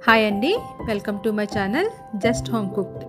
hi అండి welcome to my channel just home cooked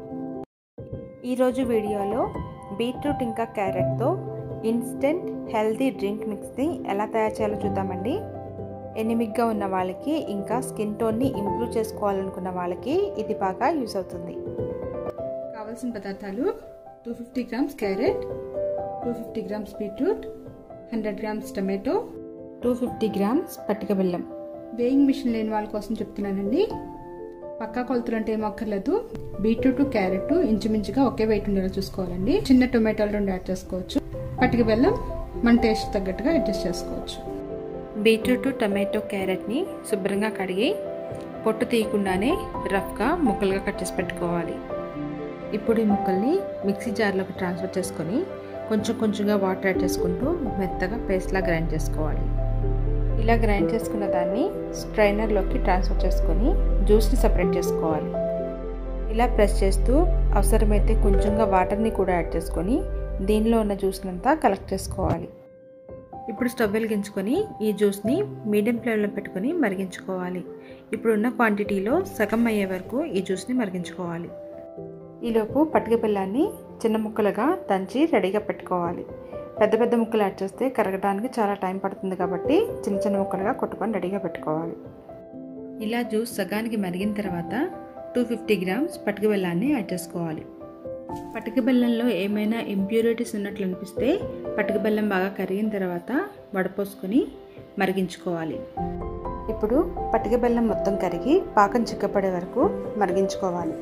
ఈరోజు వీడియోలో బీట్రూట్ ఇంకా క్యారెట్తో ఇన్స్టెంట్ హెల్తీ డ్రింక్ మిక్స్ని ఎలా తయారు చేయాలో చూద్దామండి ఎనిమిగ్గా ఉన్న వాళ్ళకి ఇంకా స్కిన్ టోన్ని ఇంప్రూవ్ చేసుకోవాలనుకున్న వాళ్ళకి ఇది బాగా యూస్ అవుతుంది కావాల్సిన పదార్థాలు two fifty grams carrot two fifty grams beetroot hundred grams tomato two fifty grams పట్టిక బెల్లం వేయింగ్ మిషన్ లేని వాళ్ళ కోసం చెప్తున్నానండి పక్కా కొలతలు అంటే ఏం అక్కర్లేదు బీట్రూట్ క్యారెట్ ఇంచుమించుగా ఒకే వెయిట్ ఉండేలా చూసుకోవాలండి చిన్న టొమాటోలు రెండు యాడ్ చేసుకోవచ్చు పట్టిక బెల్లం మన టేస్ట్ తగ్గట్టుగా అడ్జస్ట్ చేసుకోవచ్చు బీట్రూట్ టమాటో క్యారెట్ని శుభ్రంగా కడిగి పొట్టు తీయకుండానే రఫ్గా ముక్కలుగా కట్ చేసి పెట్టుకోవాలి ఇప్పుడు ఈ ముక్కల్ని మిక్సీ జార్లోకి ట్రాన్స్ఫర్ చేసుకొని కొంచెం కొంచెంగా వాటర్ యాడ్ చేసుకుంటూ మెత్తగా పేస్ట్లా గ్రైండ్ చేసుకోవాలి ఇలా గ్రైండ్ చేసుకున్న దాన్ని స్ట్రైనర్లోకి ట్రాన్స్ఫర్ చేసుకొని జ్యూస్ని సపరేట్ చేసుకోవాలి ఇలా ప్రెస్ చేస్తూ అవసరమైతే కొంచెంగా వాటర్ని కూడా యాడ్ చేసుకొని దీనిలో ఉన్న జ్యూస్నంతా కలెక్ట్ చేసుకోవాలి ఇప్పుడు స్టవ్ వెలిగించుకొని ఈ జ్యూస్ని మీడియం ఫ్లేమ్లో పెట్టుకొని మరిగించుకోవాలి ఇప్పుడున్న క్వాంటిటీలో సగం అయ్యే వరకు ఈ జ్యూస్ని మరిగించుకోవాలి ఈలోపు పట్టుక బెల్లాన్ని చిన్న ముక్కలుగా దంచి రెడీగా పెట్టుకోవాలి పెద్ద పెద్ద ముక్కలు యాడ్ చేస్తే కరగడానికి చాలా టైం పడుతుంది కాబట్టి చిన్న చిన్న ముక్కలుగా కొట్టుకొని రెడీగా పెట్టుకోవాలి ఇలా జ్యూస్ సగానికి మరిగిన తర్వాత టూ ఫిఫ్టీ గ్రామ్స్ పట్టుక బెల్లాన్ని యాడ్ చేసుకోవాలి పట్టుక బెల్లంలో ఏమైనా ఇంప్యూరిటీస్ ఉన్నట్లు అనిపిస్తే పట్టుక బెల్లం బాగా కరిగిన తర్వాత వడపోసుకొని మరిగించుకోవాలి ఇప్పుడు పట్టుక బెల్లం మొత్తం కరిగి పాకం చిక్కపడే వరకు మరిగించుకోవాలి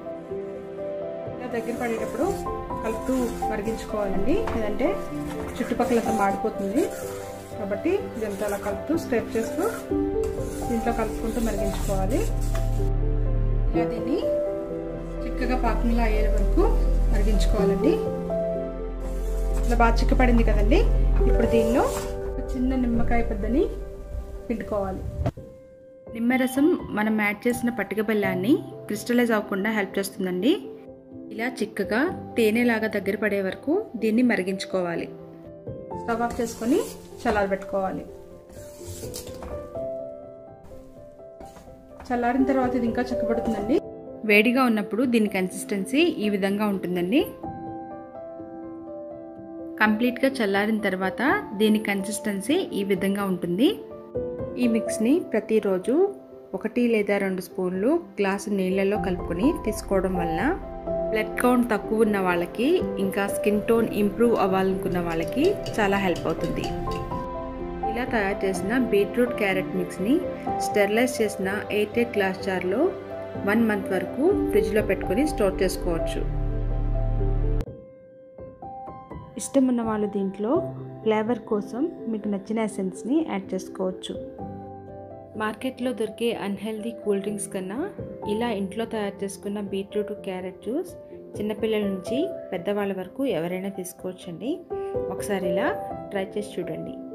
ఇలా దగ్గర పడేటప్పుడు కలుపుతూ మరిగించుకోవాలండి లేదంటే చుట్టుపక్కలంతా మాడిపోతుంది కాబట్టి ఇదంతా అలా కలుపుతూ స్క్రేప్ చేస్తూ దీంట్లో కలుపుకుంటూ మరిగించుకోవాలి ఇలా దీన్ని చిక్కగా పాకంలో అయ్యే వరకు మరిగించుకోవాలండి ఇట్లా బాగా చిక్కపడింది కదండి ఇప్పుడు దీనిలో చిన్న నిమ్మకాయ పెద్దని పిండుకోవాలి నిమ్మరసం మనం యాడ్ చేసిన పట్టిక బెల్లాన్ని క్రిస్టలైజ్ అవ్వకుండా హెల్ప్ చేస్తుందండి ఇలా చిక్కగా తేనెలాగా దగ్గర పడే వరకు దీన్ని మరిగించుకోవాలి స్టవ్ ఆఫ్ చేసుకొని చల్లారబెట్టుకోవాలి చల్లారిన తర్వాత ఇది ఇంకా చక్కబడుతుందండి వేడిగా ఉన్నప్పుడు దీని కన్సిస్టెన్సీ ఈ విధంగా ఉంటుందండి కంప్లీట్గా చల్లారిన తర్వాత దీని కన్సిస్టెన్సీ ఈ విధంగా ఉంటుంది ఈ మిక్స్ని ప్రతిరోజు ఒకటి లేదా రెండు స్పూన్లు గ్లాసు నీళ్ళలో కలుపుకొని తీసుకోవడం వల్ల బ్లడ్ కౌంట్ తక్కువ ఉన్న వాళ్ళకి ఇంకా స్కిన్ టోన్ ఇంప్రూవ్ అవ్వాలనుకున్న వాళ్ళకి చాలా హెల్ప్ అవుతుంది ఇలా తయారు చేసిన బీట్రూట్ క్యారెట్ మిక్స్ని స్టెరిలైజ్ చేసిన ఎయిట్ ఎయిట్ గ్లాస్ జార్లో వన్ మంత్ వరకు ఫ్రిడ్జ్లో పెట్టుకొని స్టోర్ చేసుకోవచ్చు ఇష్టం ఉన్న వాళ్ళు దీంట్లో ఫ్లేవర్ కోసం మీకు నచ్చిన ఎసెన్స్ని యాడ్ చేసుకోవచ్చు మార్కెట్లో దొరికే అన్హెల్దీ కూల్ డ్రింక్స్ కన్నా ఇలా ఇంట్లో తయారు చేసుకున్న బీట్రూట్ క్యారెట్ జ్యూస్ చిన్నపిల్లల నుంచి పెద్దవాళ్ళ వరకు ఎవరైనా తీసుకోవచ్చండి ఒకసారి ఇలా ట్రై చేసి చూడండి